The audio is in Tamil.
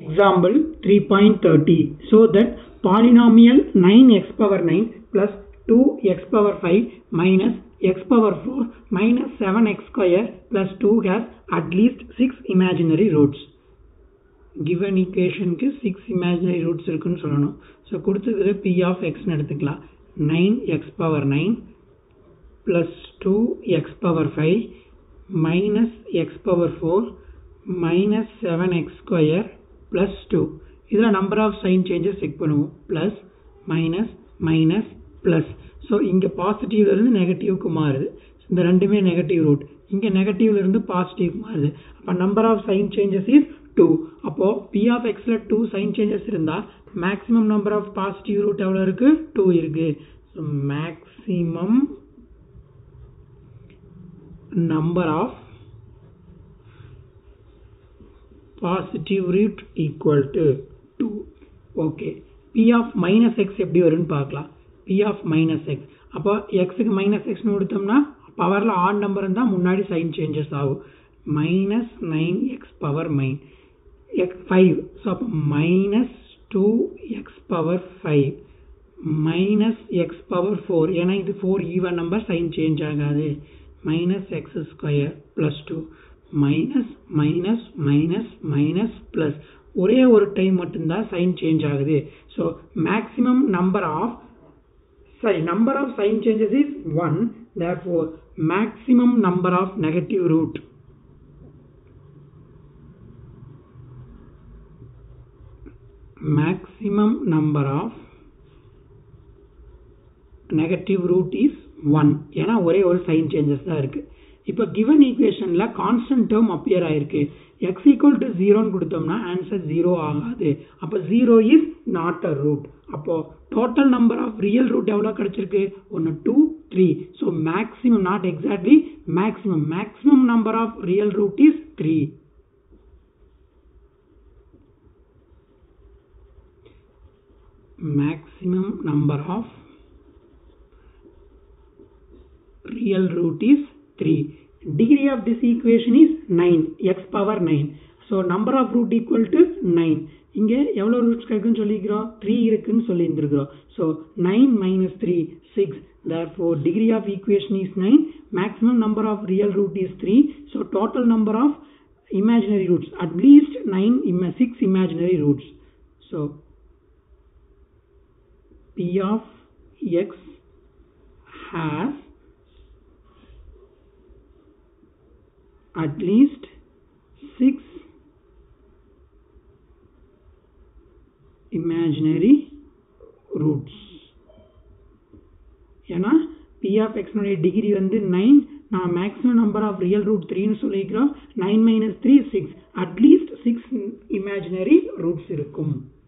Example 3.30 so that polynomial 9x power 9 plus 2x power 5 minus x power 4 minus 7x square plus 2 has at least 6 imaginary roots. given equationக்கு 6 imaginary roots இருக்குன்னு சொல்லணும் ஸோ கொடுத்துருக்குற p of xன்னு எடுத்துக்கலாம் 9x power 9 plus 2x power 5 minus x power 4 minus 7x square plus 2 இதில் number of sign changes check பண்ணுவோம் plus minus minus plus so இங்கே பாசிட்டிவ்லேருந்து நெகட்டிவ்க்கு மாறுது இந்த ரெண்டுமே நெகட்டிவ் ரூட் இங்கே நெகட்டிவ்லேருந்து பாசிட்டிவ் மாறுது அப்போ number of sign changes is two அப்போது பி ஆஃப் எக்ஸில் டூ சைன் சேஞ்சஸ் இருந்தால் maximum number of positive root எவ்வளோ இருக்குது டூ இருக்குது so maximum number of positive root equal to 2 okay p of minus x எப்படி வரும்னு பார்க்கலாம் p of minus x அப்போ xக்கு minus x னு கொடுத்தோம்னா பவரில் ஆட் நம்பர் இருந்தால் முன்னாடி சைன் சேஞ்சஸ் ஆகும் minus nine x power nine x five so அப்போ minus two x power five minus x power four ஏன்னா இது four even number sign change ஆகாது minus x square plus two minus minus minus minus plus ஒரே ஒரு டைம் மட்டும்தான் சைன் சேஞ்ச் ஆகுது so maximum number of sorry number of sign changes is one therefore maximum number of negative root maximum number of negative root is 1 ஏன்னா ஒரே ஒரு சைன் சேஞ்சஸ் தான் இருக்கு இப்போ கிவன் ஈக்குவேஷன்ல கான்ஸ்டன்ட் டேர்ம் அப்பியர் ஆயிருக்கு எக்ஸ் ஈக்குவல் டு ஜீரோன்னு கொடுத்தோம்னா ஆன்சர் ஜீரோ ஆகாது அப்போ zero is not a root அப்போ total number of real root எவ்வளோ கிடைச்சிருக்கு ஒன்று two three so maximum not exactly maximum maximum number of real root is three maximum number of real root is 3 degree of this equation is 9 x power 9 so number of root equal to 9 இங்க எவ்வளோ ரூட்ஸ் கிடைக்குன்னு சொல்லிக்கிறோம் த்ரீ இருக்குன்னு சொல்லி இருந்திருக்கிறோம் so nine minus three six therefore degree of equation is 9 maximum number of real root is 3 so total number of imaginary roots at least 9 6 imaginary roots so p of x has at least 6 imaginary roots ஏன்னா p of x னுடைய டிகிரி வந்து 9 நான் maximum number of real root த்ரீன்னு சொல்லிக்கிறோம் nine minus three six at least six imaginary roots இருக்கும்